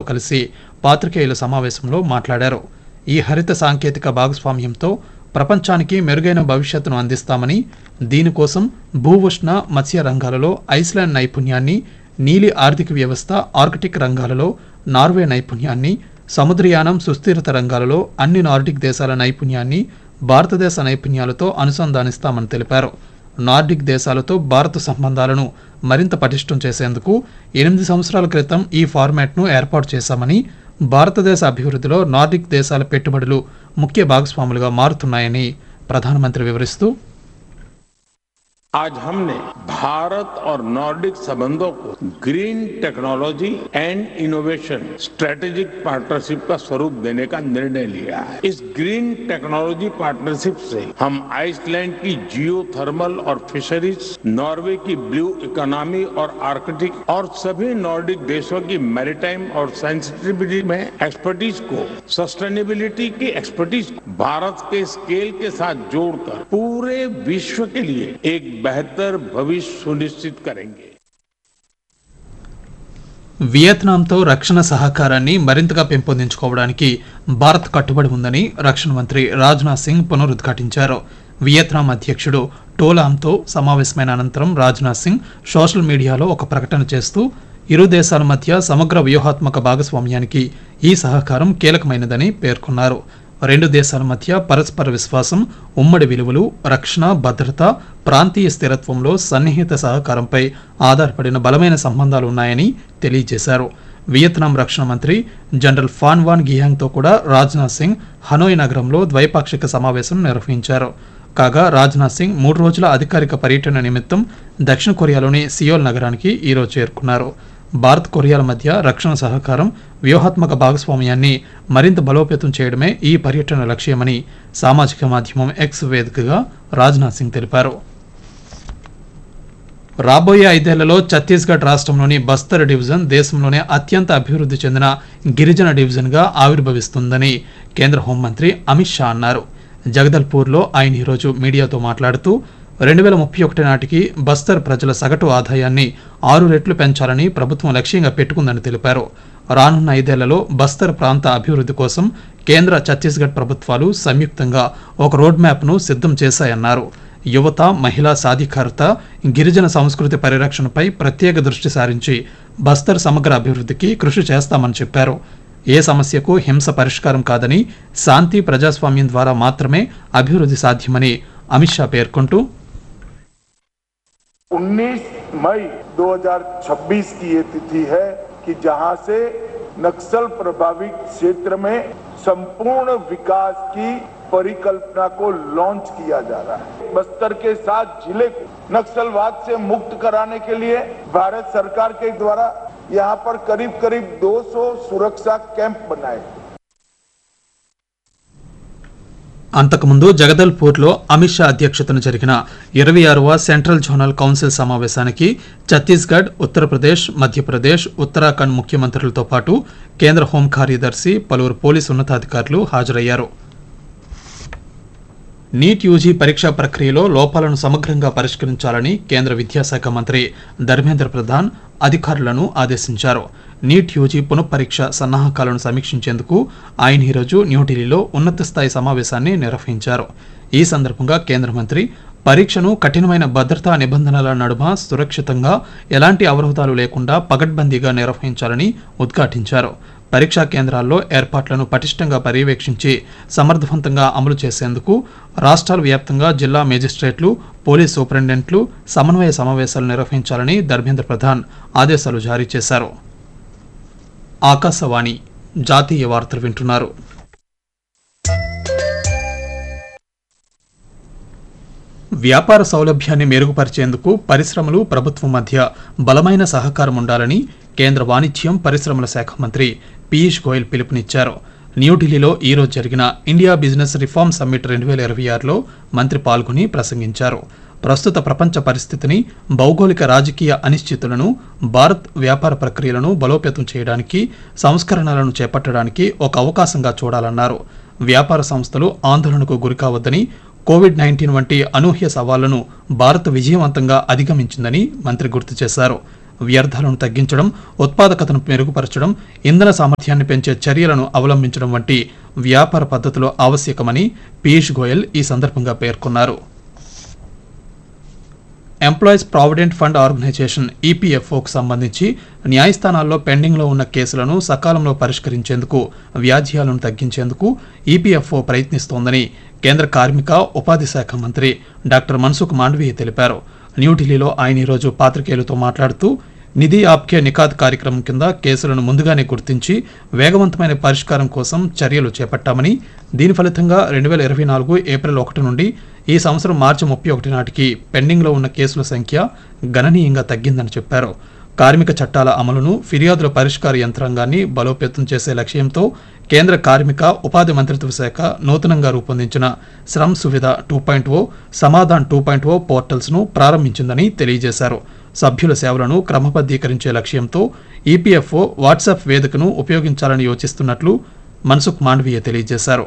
కలిసి పాత్రికేయుల సమావేశంలో మాట్లాడారు ఈ హరిత సాంకేతిక భాగస్వామ్యంతో ప్రపంచానికి మెరుగైన భవిష్యత్తును అందిస్తామని దీనికోసం భూ ఉష్ణ మత్స్య రంగాలలో ఐస్లాండ్ నైపుణ్యాన్ని నీలి ఆర్థిక వ్యవస్థ ఆర్కిటిక్ రంగాలలో నార్వే నైపుణ్యాన్ని సముద్రయానం సుస్థిరత రంగాలలో అన్ని నార్డిక్ దేశాల నైపుణ్యాన్ని భారతదేశ నైపుణ్యాలతో అనుసంధానిస్తామని తెలిపారు నార్డిక్ దేశాలతో భారత సంబంధాలను మరింత పటిష్టం చేసేందుకు ఎనిమిది సంవత్సరాల క్రితం ఈ ఫార్మాట్ను ఏర్పాటు చేశామని భారతదేశ అభివృద్ధిలో నార్డిక్ దేశాల పెట్టుబడులు ముఖ్య భాగస్వాములుగా మారుతున్నాయని ప్రధానమంత్రి వివరిస్తూ आज हमने भारत और नॉर्डिक संबंधों को green technology and innovation strategic partnership का स्वरूप देने का निर्णय लिया है इस ग्रीन टेक्नोलॉजी पार्टनरशिप से हम आइसलैंड की जियो थर्मल और फिशरीज नॉर्वे की ब्लू इकोनॉमी और आर्कटिक और सभी नॉर्डिक देशों की मैरिटाइम और सेंसिटिविटी में एक्सपर्टीज को सस्टेनेबिलिटी की एक्सपर्टीज को भारत के स्केल के साथ जोड़कर पूरे विश्व के लिए एक बेहतर भविष्य सुनिश्चित करेंगे వియత్నాంతో రక్షణ సహకారాన్ని మరింతగా పెంపొందించుకోవడానికి భారత్ కట్టుబడి ఉందని రక్షణ మంత్రి రాజ్నాథ్ సింగ్ పునరుద్ఘాటించారు వియత్నాం అధ్యక్షుడు టోలాంతో సమావేశమైన అనంతరం రాజ్నాథ్ సింగ్ సోషల్ మీడియాలో ఒక ప్రకటన చేస్తూ ఇరు దేశాల మధ్య సమగ్ర వ్యూహాత్మక భాగస్వామ్యానికి ఈ సహకారం కీలకమైనదని పేర్కొన్నారు రెండు దేశాల మధ్య పరస్పర విశ్వాసం ఉమ్మడి విలువలు రక్షణ భద్రత ప్రాంతీయ స్థిరత్వంలో సన్నిహిత సహకారంపై ఆధారపడిన బలమైన సంబంధాలు ఉన్నాయని తెలియజేశారు వియత్నాం రక్షణ మంత్రి జనరల్ ఫాన్ వాన్ గియాంగ్తో కూడా రాజ్నాథ్ సింగ్ హనోయ్ నగరంలో ద్వైపాక్షిక సమావేశం నిర్వహించారు కాగా రాజ్నాథ్ సింగ్ మూడు రోజుల అధికారిక పర్యటన నిమిత్తం దక్షిణ కొరియాలోని సియోల్ నగరానికి ఈరోజు చేరుకున్నారు భారత్ కొరియాల మధ్య రక్షణ సహకారం వ్యూహాత్మక భాగస్వామ్యాన్ని మరింత బలోపేతం చేయడమే ఈ పర్యటన లక్ష్యమని సామాజిక మాధ్యమం ఎక్స్ వేదికగా రాజ్నాథ్ సింగ్ తెలిపారు రాబోయే ఐదేళ్లలో ఛత్తీస్గఢ్ రాష్ట్రంలోని బస్తర్ డివిజన్ దేశంలోనే అత్యంత అభివృద్ధి చెందిన గిరిజన డివిజన్గా ఆవిర్భవిస్తుందని కేంద్ర హోంమంత్రి అమిత్ షా అన్నారు జగదల్పూర్లో ఆయన ఈరోజు మీడియాతో మాట్లాడుతూ రెండు వేల ముప్పై ఒకటి నాటికి బస్తర్ ప్రజల సగటు ఆదాయాన్ని ఆరు రెట్లు పెంచాలని ప్రభుత్వం లక్ష్యంగా పెట్టుకుందని తెలిపారు రానున్న ఐదేళ్లలో బస్తర్ ప్రాంత అభివృద్ధి కోసం కేంద్ర ఛత్తీస్గఢ్ ప్రభుత్వాలు సంయుక్తంగా ఒక రోడ్ మ్యాప్ను సిద్ధం చేశాయన్నారు యువత మహిళా సాధికారత గిరిజన సంస్కృతి పరిరక్షణపై ప్రత్యేక దృష్టి సారించి బస్తర్ సమగ్ర అభివృద్ధికి కృషి చేస్తామని చెప్పారు ఏ సమస్యకు హింస పరిష్కారం కాదని శాంతి ప్రజాస్వామ్యం ద్వారా మాత్రమే అభివృద్ధి సాధ్యమని అమిత్ షా పేర్కొంటూ 19 मई 2026 की ये तिथि है कि जहां से नक्सल प्रभावित क्षेत्र में संपूर्ण विकास की परिकल्पना को लॉन्च किया जा रहा है बस्तर के साथ जिले को नक्सलवाद से मुक्त कराने के लिए भारत सरकार के द्वारा यहाँ पर करीब करीब 200 सुरक्षा कैंप बनाए అంతకుముందు జగదల్పూర్లో అమిత్ షా అధ్యక్షతన జరిగిన ఇరవై ఆరవ సెంట్రల్ జోనల్ కౌన్సిల్ సమావేశానికి ఛత్తీస్గఢ్ ఉత్తరప్రదేశ్ మధ్యప్రదేశ్ ఉత్తరాఖండ్ ముఖ్యమంత్రులతో పాటు కేంద్ర హోం కార్యదర్శి పలువురు పోలీసు ఉన్నతాధికారులు హాజరయ్యారు నీట్ యూజీ పరీక్షా ప్రక్రియలో లోపాలను సమగ్రంగా పరిష్కరించాలని కేంద్ర విద్యాశాఖ మంత్రి ధర్మేంద్ర ప్రధాన్ అధికారులను ఆదేశించారు నీట్ యూజీ పునఃపరీక్ష సన్నాహకాలను సమీక్షించేందుకు ఆయన ఈరోజు న్యూఢిల్లీలో ఉన్నత స్థాయి సమావేశాన్ని నిర్వహించారు ఈ సందర్భంగా కేంద్ర మంత్రి పరీక్షను కఠినమైన భద్రతా నిబంధనల నడుమ సురక్షితంగా ఎలాంటి అవరోధాలు లేకుండా పగడ్బందీగా నిర్వహించాలని ఉద్ఘాటించారు పరీక్షా కేంద్రాల్లో ఏర్పాట్లను పటిష్టంగా పర్యవేక్షించి సమర్థవంతంగా అమలు చేసేందుకు రాష్ట్రాల వ్యాప్తంగా జిల్లా మేజిస్ట్రేట్లు పోలీస్ సూపరింటెండెంట్లు సమన్వయ సమావేశాలు నిర్వహించాలని ధర్మేంద్ర ప్రధాన్ ఆదేశాలు జారీ చేశారు ఆకాశవాణి జాతీయ వార్తలు వింటున్నారు వ్యాపార సౌలభ్యాన్ని మెరుగుపరిచేందుకు పరిశ్రమలు ప్రభుత్వం మధ్య బలమైన సహకారం ఉండాలని కేంద్ర వాణిజ్యం పరిశ్రమల శాఖ మంత్రి పీయూష్ గోయల్ పిలుపునిచ్చారు న్యూఢిల్లీలో ఈరోజు జరిగిన ఇండియా బిజినెస్ రిఫార్మ్ సమ్మిట్ రెండు వేల ఇరవై ఆరులో మంత్రి పాల్గొని ప్రసంగించారు ప్రస్తుత ప్రపంచ పరిస్థితిని భౌగోళిక రాజకీయ అనిశ్చితులను భారత్ వ్యాపార ప్రక్రియలను బలోపేతం చేయడానికి సంస్కరణలను చేపట్టడానికి ఒక అవకాశంగా చూడాలన్నారు వ్యాపార సంస్థలు ఆందోళనకు గురికావద్దని కోవిడ్ నైన్టీన్ వంటి అనూహ్య సవాళ్లను భారత్ విజయవంతంగా అధిగమించిందని మంత్రి గుర్తు చేశారు వ్యర్థాలను తగ్గించడం ఉత్పాదకతను మెరుగుపరచడం ఇంధన సామర్థ్యాన్ని పెంచే చర్యలను అవలంబించడం వంటి వ్యాపార పద్ధతులు ఆవశ్యకమని పీయూష్ గోయల్ ఈ సందర్భంగా పేర్కొన్నారు ఎంప్లాయీస్ ప్రావిడెంట్ ఫండ్ ఆర్గనైజేషన్ ఈపీఎఫ్ఓకు సంబంధించి న్యాయస్థానాల్లో పెండింగ్లో ఉన్న కేసులను సకాలంలో పరిష్కరించేందుకు వ్యాజ్యాలను తగ్గించేందుకు ఈపీఎఫ్ఓ ప్రయత్నిస్తోందని కేంద్ర కార్మిక ఉపాధి శాఖ మంత్రి డాక్టర్ మన్సుఖ్ మాండవీయ తెలిపారు న్యూఢిల్లీలో ఆయన ఈరోజు పాత్రికేయులతో మాట్లాడుతూ నిధి ఆప్కే నికాద్ కార్యక్రమం కింద కేసులను ముందుగానే గుర్తించి వేగవంతమైన పరిష్కారం కోసం చర్యలు చేపట్టామని దీని ఫలితంగా రెండు వేల ఇరవై నాలుగు ఏప్రిల్ ఒకటి నుండి ఈ సంవత్సరం మార్చి ముప్పై ఒకటి నాటికి పెండింగ్లో ఉన్న కేసుల సంఖ్య గణనీయంగా తగ్గిందని చెప్పారు కార్మిక చట్టాల అమలును ఫిర్యాదుల పరిష్కార యంత్రాంగాన్ని బలోపేతం చేసే లక్ష్యంతో కేంద్ర కార్మిక ఉపాధి మంత్రిత్వ శాఖ నూతనంగా రూపొందించిన Shram Suvidha two point O Samadhan two point O పోర్టల్స్ను ప్రారంభించిందని తెలియజేశారు సభ్యుల సేవలను క్రమబద్ధీకరించే లక్ష్యంతో ఈపీఎఫ్ఓ వాట్సాప్ వేదికను ఉపయోగించాలని యోచిస్తున్నట్లు మన్సుఖ్ మాండవీయ తెలియజేశారు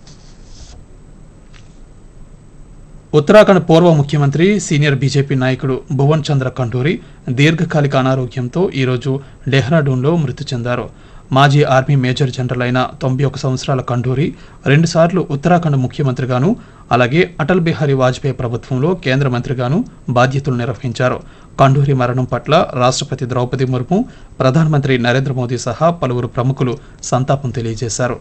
ఉత్తరాఖండ్ పూర్వ ముఖ్యమంత్రి సీనియర్ బీజేపీ నాయకుడు భువన్ చంద్ర కంటూరి దీర్ఘకాలిక అనారోగ్యంతో ఈరోజు డెహ్రాడూన్లో మృతి చెందారు మాజీ ఆర్మీ మేజర్ జనరల్ అయిన తొంభై ఒక సంవత్సరాల కండూరి రెండుసార్లు ఉత్తరాఖండ్ ముఖ్యమంత్రిగాను అలాగే అటల్ బిహారీ వాజ్పేయి ప్రభుత్వంలో కేంద్ర మంత్రిగాను బాధ్యతలు నిర్వహించారు కండూరి మరణం పట్ల రాష్ట్రపతి ద్రౌపది ముర్ము ప్రధానమంత్రి నరేంద్ర మోదీ సహా పలువురు ప్రముఖులు సంతాపం తెలియజేశారు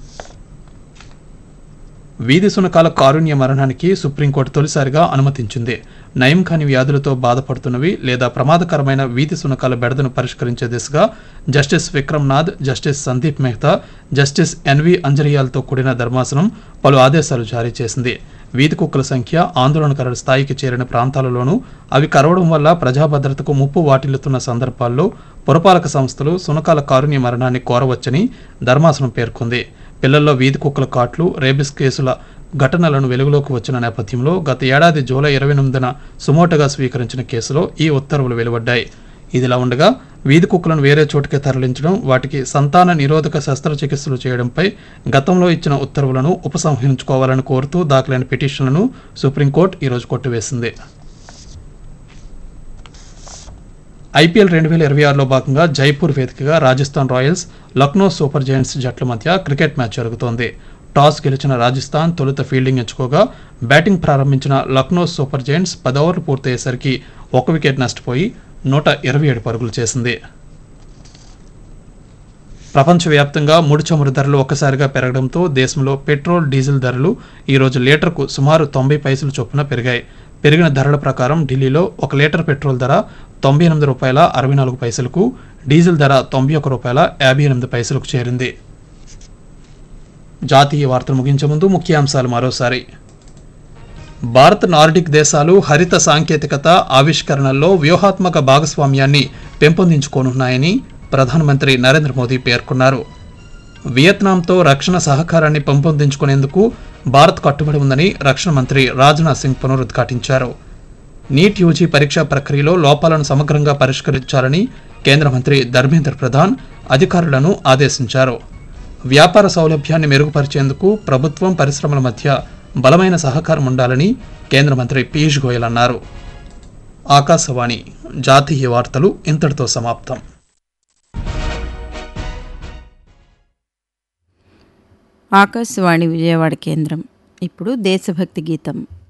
వీధి సునకాల కారుణ్య మరణానికి సుప్రీంకోర్టు తొలిసారిగా అనుమతించింది నయం కాని వ్యాధులతో బాధపడుతున్నవి లేదా ప్రమాదకరమైన వీధి సునకాల బెడదను పరిష్కరించే దిశగా justice Vikram Nath justice Sandeep Mehta justice N V అంజరియాలతో కూడిన ధర్మాసనం పలు ఆదేశాలు జారీ చేసింది వీధి కుక్కల సంఖ్య ఆందోళనకర స్థాయికి చేరిన ప్రాంతాలలోనూ అవి కరవడం వల్ల ప్రజాభద్రతకు ముప్పు వాటిల్లుతున్న సందర్భాల్లో పురపాలక సంస్థలు సునకాల కారుణ్య మరణాన్ని కోరవచ్చని ధర్మాసనం పేర్కొంది పిల్లల్లో వీధి కుక్కల కాట్లు రేబిస్ కేసుల ఘటనలను వెలుగులోకి వచ్చిన నేపథ్యంలో గత ఏడాది జూలై ఇరవై ఎనిమిదిన సుమోటగా స్వీకరించిన కేసులో ఈ ఉత్తర్వులు వెలువడ్డాయి ఇదిలా ఉండగా వీధి కుక్కలను వేరే చోటుకి తరలించడం వాటికి సంతాన నిరోధక శస్త్రచికిత్సలు చేయడంపై గతంలో ఇచ్చిన ఉత్తర్వులను ఉపసంహరించుకోవాలని కోరుతూ దాఖలైన పిటిషన్లను సుప్రీంకోర్టు ఈరోజు కొట్టివేసింది ఐపీఎల్ రెండు వేల ఇరవై ఆరులో భాగంగా జైపూర్ వేదికగా Rajasthan Royals Lucknow Super Giants జట్ల మధ్య క్రికెట్ మ్యాచ్ జరుగుతోంది టాస్ గెలిచిన రాజస్థాన్ తొలుత ఫీల్డింగ్ ఎంచుకోగా బ్యాటింగ్ ప్రారంభించిన లక్నో సూపర్ జైంట్స్ పది ఓవర్లు పూర్తయ్యేసరికి ఒక వికెట్ నష్టపోయి నూట ఇరవై ఏడు పరుగులు చేసింది ప్రపంచవ్యాప్తంగా ముడి చమురు ధరలు ఒక్కసారిగా పెరగడంతో దేశంలో పెట్రోల్ డీజిల్ ధరలు ఈరోజు లీటర్కు సుమారు తొంభై పైసలు చొప్పున పెరిగాయి పెరిగిన ధరల ప్రకారం ఢిల్లీలో ఒక లీటర్ పెట్రోల్ ధర తొంభై ఎనిమిది రూపాయల అరవై నాలుగు పైసలకు డీజిల్ ధర తొంభై ఒక రూపాయల యాభై ఎనిమిది పైసలకు చేరింది జాతీయ వార్తలు ముగించే ముందు ముఖ్యాంశాలు మరోసారి భారత్ నార్డిక్ దేశాలు హరిత సాంకేతికత ఆవిష్కరణల్లో వ్యూహాత్మక భాగస్వామ్యాన్ని పెంపొందించుకోనున్నాయని ప్రధానమంత్రి నరేంద్ర మోదీ పేర్కొన్నారు వియత్నాంతో రక్షణ సహకారాన్ని పెంపొందించుకునేందుకు భారత్ కట్టుబడి ఉందని రక్షణ మంత్రి రాజ్నాథ్ సింగ్ పునరుద్ఘాటించారు నీట్ యూజీ పరీక్షా ప్రక్రియలో లోపాలను సమగ్రంగా పరిష్కరించాలని కేంద్ర మంత్రి ధర్మేంద్ర ప్రధాన్ అధికారులను ఆదేశించారు వ్యాపార సౌలభ్యాన్ని మెరుగుపరిచేందుకు ప్రభుత్వం పరిశ్రమల మధ్య బలమైన సహకారం ఉండాలని కేంద్ర మంత్రి పీయూష్ గోయల్ అన్నారు ఆకాశవాణి జాతీయ వార్తలు ఇంతటితో సమాప్తం ఆకాశవాణి విజయవాడ కేంద్రం ఇప్పుడు దేశభక్తి గీతం